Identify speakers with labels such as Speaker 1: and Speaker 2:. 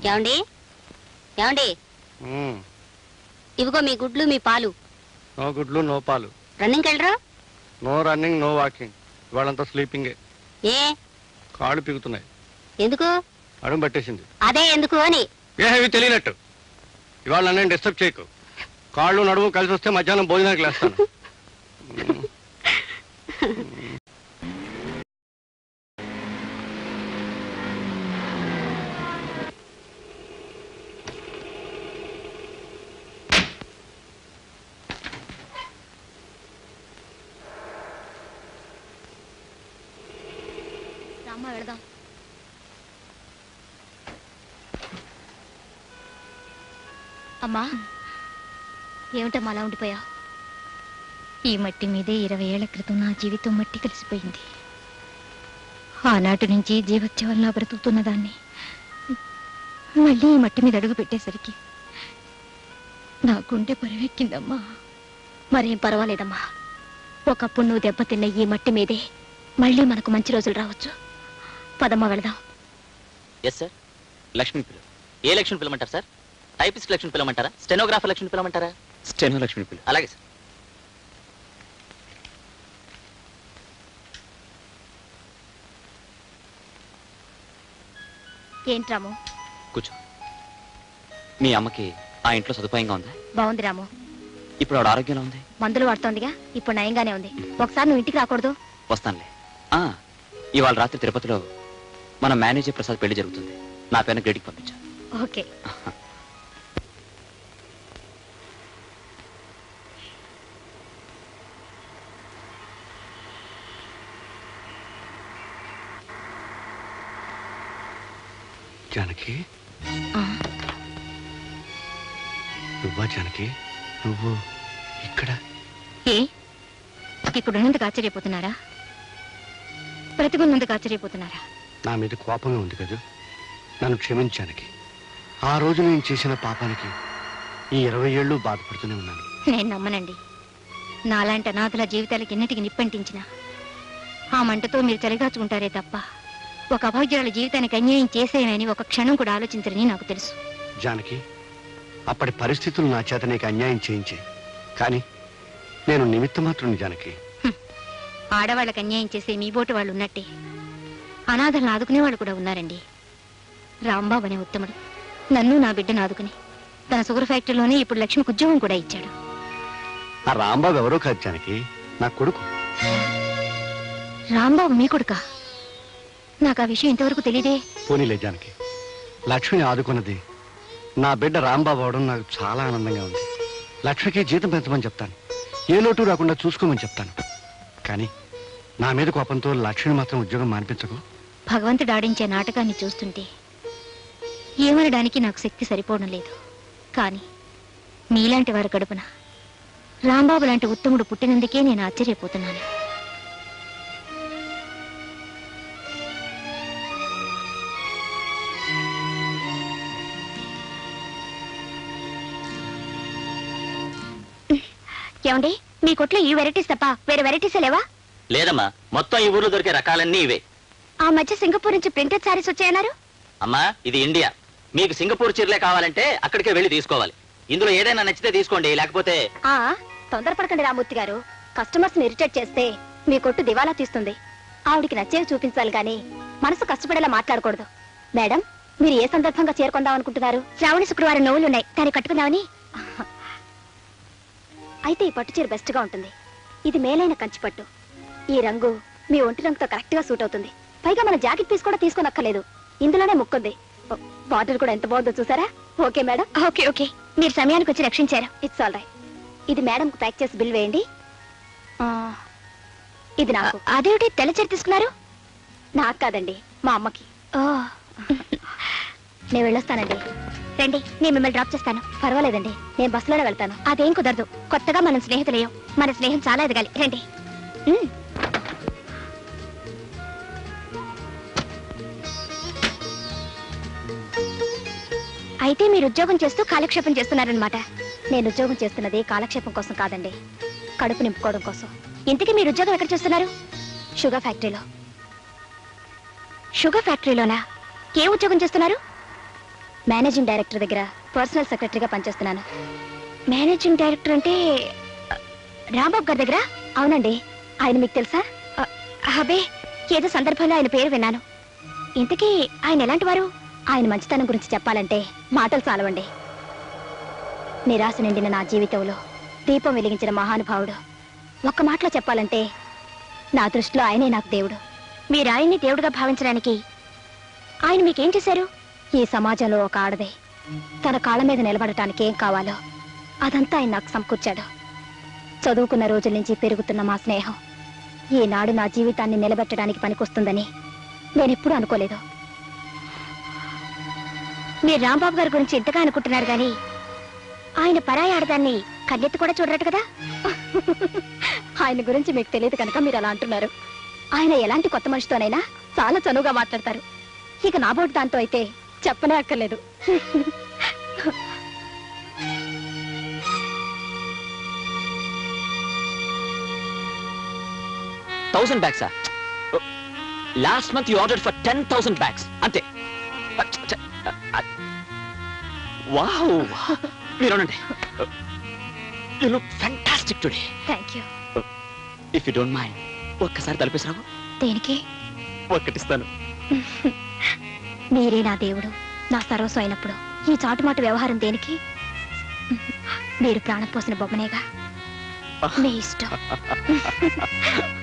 Speaker 1: ఏమండి ఏమండి
Speaker 2: మ్మ్.
Speaker 1: ఇవిగో మీ గుడ్లు మీ పాలు
Speaker 2: నో గుడ్లు నో పాలు
Speaker 1: రన్నింగ్కి వెళ్ళరా
Speaker 2: నో రన్నింగ్ నో వాకింగ్ ఇవాళంతా స్లీపింగే
Speaker 1: ఏ
Speaker 2: కాళ్ళు పీకుతున్నాయి
Speaker 1: ఎందుకు
Speaker 2: అడుగు పట్టేసింది
Speaker 1: అదే ఎందుకు అని
Speaker 2: ఏ అవి తెలియనట్టు ఇవాళ నన్ను డిస్టర్బ్ చేయకు కాళ్ళు నడుము కలిసి వస్తే మధ్యాహ్నం భోజనానికి లేస్తాను
Speaker 1: అమ్మ వెళదాం అమ్మా ఏమిటమ్మా అలా ఉండిపోయావు
Speaker 3: ఈ మట్టి మీదే ఇరవై ఏళ్ల క్రితం నా జీవితం మట్టి కలిసిపోయింది ఆనాటి నుంచి జీవోత్సవంలా బ్రతుకుతున్న దాన్ని మళ్ళీ ఈ మట్టి మీద అడుగు పెట్టేసరికి నా గుండె పరువెక్కిందమ్మా
Speaker 1: మరేం పర్వాలేదమ్మా ఒకప్పుడు నువ్వు దెబ్బతిన్న ఈ మట్టి మీదే మళ్ళీ మనకు మంచి రోజులు రావచ్చు పదమ్మా వెళదాం
Speaker 4: ఎస్ సార్ లక్ష్మణ్ పిలు ఏ లక్ష్మణ్ పిలమంటారు సార్ టైపిస్ట్ లక్ష్మణ్ పిలమంటారా స్టెనోగ్రాఫర్ లక్ష్మణ్ పిలమంటారా
Speaker 5: స్టెనో లక్ష్మణ్ పిల్ల
Speaker 4: అలాగే సార్
Speaker 1: ఏంటి రాము
Speaker 5: కూర్చో మీ అమ్మకి ఆ ఇంట్లో సదుపాయంగా ఉందా
Speaker 1: బాగుంది రాము
Speaker 5: ఇప్పుడు ఆవిడ ఆరోగ్యంగా ఉంది
Speaker 1: మందులు వాడుతోందిగా ఇప్పుడు నయంగానే ఉంది ఒకసారి నువ్వు ఇంటికి రాకూడదు
Speaker 5: వస్తానులే ఆ, ఇవాళ రాత్రి తిరుపతిలో మన మేనేజర్ ప్రసాద్ పెళ్లి జరుగుతుంది నా పేరున గ్రేడికి పంపించా
Speaker 1: ఓకే
Speaker 2: జానకి
Speaker 3: ఆ,
Speaker 2: నువ్వా జానకి నువ్వు ఇక్కడ
Speaker 3: ఏ ఇక్కడ ఉన్నందుకు ఆశ్చర్యపోతున్నారా బ్రతికున్నందుకు ఆశ్చర్యపోతున్నారా
Speaker 2: నా మీద కోపంగా ఉంది కదా నన్ను క్షమించానికి ఆ రోజు నేను చేసిన పాపానికి ఈ ఇరవై ఏళ్ళు బాధపడుతూనే ఉన్నాను
Speaker 3: నేను నమ్మనండి నాలాంటి అనాథల జీవితాలకి ఎన్నిటికి నిప్పంటించిన ఆ మంటతో మీరు చలిగాచుకుంటారే తప్ప ఒక అభాగ్యురాల జీవితానికి అన్యాయం చేసేయమని ఒక క్షణం కూడా ఆలోచించరని నాకు తెలుసు
Speaker 2: జానకి అప్పటి పరిస్థితులు నా చేత నీకు అన్యాయం చేయించే కానీ నేను నిమిత్త మాత్రం జానకి
Speaker 3: ఆడవాళ్ళకి అన్యాయం చేసే మీ బోటు వాళ్ళు ఉన్నట్టే అనాథలను ఆదుకునే వాళ్ళు కూడా ఉన్నారండి రాంబాబు అనే ఉత్తముడు నన్ను నా బిడ్డను ఆదుకుని తన షుగర్ ఫ్యాక్టరీలోనే ఇప్పుడు లక్ష్మికి ఉద్యోగం కూడా ఇచ్చాడు
Speaker 2: ఆ రాంబాబు ఎవరో కాదు జానకి నా కొడుకు
Speaker 3: రాంబాబు మీ కొడుకా నాకు ఆ విషయం ఇంతవరకు తెలియదే
Speaker 2: పోనీలే జానకి లక్ష్మిని ఆదుకున్నది నా బిడ్డ రాంబాబు అవడం నాకు చాలా ఆనందంగా ఉంది లక్ష్మికి జీతం పెంచమని చెప్తాను ఏ లోటు రాకుండా చూసుకోమని చెప్తాను కానీ నా మీద కోపంతో లక్ష్మిని మాత్రం ఉద్యోగం మానిపించకు
Speaker 3: భగవంతుడు ఆడించే నాటకాన్ని చూస్తుంటే ఏమనడానికి నాకు శక్తి సరిపోవడం లేదు కానీ మీలాంటి వారి గడుపున రాంబాబు లాంటి ఉత్తముడు పుట్టినందుకే నేను ఆశ్చర్యపోతున్నాను
Speaker 1: ఏమండి మీ కొట్లో ఈ వెరైటీస్ తప్ప వేరే వెరైటీస్ లేవా
Speaker 4: లేదమ్మా మొత్తం ఈ ఊర్లో దొరికే రకాలన్నీ ఇవే
Speaker 1: ఆ మధ్య సింగపూర్ నుంచి ప్రింటెడ్ సారీస్ వచ్చాయన్నారు
Speaker 4: అమ్మా ఇది ఇండియా మీకు సింగపూర్ చీరలే కావాలంటే అక్కడికే వెళ్ళి తీసుకోవాలి ఇందులో ఏదైనా నచ్చితే తీసుకోండి లేకపోతే
Speaker 1: ఆ తొందరపడకండి రామూర్తి గారు కస్టమర్స్ ని ఇరిటేట్ చేస్తే మీ కొట్టు దివాలా తీస్తుంది ఆవిడికి నచ్చేవి చూపించాలి గాని మనసు కష్టపడేలా మాట్లాడకూడదు మేడం మీరు ఏ సందర్భంగా చేరుకుందాం అనుకుంటున్నారు శ్రావణ శుక్రవారం నవ్వులు ఉన్నాయి దాన్ని కట్టుకుందామని అయితే ఈ పట్టు చీర బెస్ట్ గా ఉంటుంది ఇది మేలైన కంచి పట్టు ఈ రంగు మీ ఒంటి రంగుతో కరెక్ట్ గా సూట్ అవుతుంది పైగా మన జాకెట్ పీస్ కూడా తీసుకోనక్కర్లేదు ఇందులోనే ముక్కుంది బార్డర్ కూడా ఎంత బాగుందో చూసారా ఓకే మేడం ఓకే ఓకే మీరు సమయానికి వచ్చి రక్షించారు ఇట్స్ ఆల్ రైట్ ఇది మేడం ప్యాక్ చేసి బిల్ వేయండి ఆ, ఇది నాకు అదేమిటి తెల్ల చీర తీసుకున్నారు నాకు కాదండి మా అమ్మకి నేను వెళ్ళొస్తానండి రండి నేను మిమ్మల్ని డ్రాప్ చేస్తాను పర్వాలేదండి నేను బస్సులోనే వెళ్తాను అదేం కుదరదు కొత్తగా మనం స్నేహితులేయం మన స్నేహం చాలా ఎదగాలి రండి ఉమ్. అయితే మీరు ఉద్యోగం చేస్తూ కాలక్షేపం చేస్తున్నారనమాట నేను ఉద్యోగం చేస్తున్నది కాలక్షేపం కోసం కాదండి కడుపు నింపుకోవడం కోసం ఇంతకీ మీరు ఉద్యోగం ఎక్కడ చేస్తున్నారు షుగర్ ఫ్యాక్టరీలో షుగర్ ఫ్యాక్టరీలోనా ఏ ఉద్యోగం చేస్తున్నారు మేనేజింగ్ డైరెక్టర్ దగ్గర పర్సనల్ సెక్రటరీగా పనిచేస్తున్నాను మేనేజింగ్ డైరెక్టర్ అంటే ఆ, రాంబాబు గారి దగ్గర అవునండి ఆయన మీకు తెలుసా ఆ, అబే ఏదో సందర్భంలో ఆయన పేరు విన్నాను ఇంతకీ ఆయన ఎలాంటి వారు ఆయన మంచితనం గురించి చెప్పాలంటే మాటలు చాలవండి నిరాశ నిండిన నా జీవితంలో దీపం వెలిగించిన మహానుభావుడు ఒక్క మాటలో చెప్పాలంటే నా దృష్టిలో ఆయనే నాకు దేవుడు మీరు ఆయన్ని దేవుడిగా భావించడానికి ఆయన మీకేం చేశారు ఈ సమాజంలో ఒక ఆడదే తన కాళ్ళ మీద నిలబడటానికి ఏం కావాలో అదంతా ఆయన నాకు సమకూర్చాడు చదువుకున్న రోజుల నుంచి పెరుగుతున్న మా స్నేహం ఈనాడు నా జీవితాన్ని నిలబెట్టడానికి పనికొస్తుందని నేనెప్పుడూ అనుకోలేదు మీరు రాంబాబు గారి గురించి ఇంతగా అనుకుంటున్నారు కానీ ఆయన పరాయి ఆడదాన్ని కన్నెత్తి కూడా చూడరట కదా ఆయన గురించి మీకు తెలియదు కనుక మీరు అలా అంటున్నారు ఆయన ఎలాంటి కొత్త మనిషితోనైనా చాలా చనువుగా మాట్లాడతారు ఇక నా బోటు దాంతో అయితే చెప్పనే అక్కర్లేదు
Speaker 5: థౌసండ్ బ్యాగ్సా last month you order for ten thousand bags అంతే వావ్ మీరు అనండి you look fantastic today
Speaker 1: thank you
Speaker 5: if you don't mind ఒక్కసారి తలపేసిరావు
Speaker 1: దేనికి
Speaker 5: ఒక్కటిస్తాను
Speaker 1: మీరే నా దేవుడు నా సర్వస్వం అయినప్పుడు ఈ చాటుమాటు వ్యవహారం దేనికి మీరు ప్రాణం పోసిన బొమ్మనేగా మీ ఇష్టం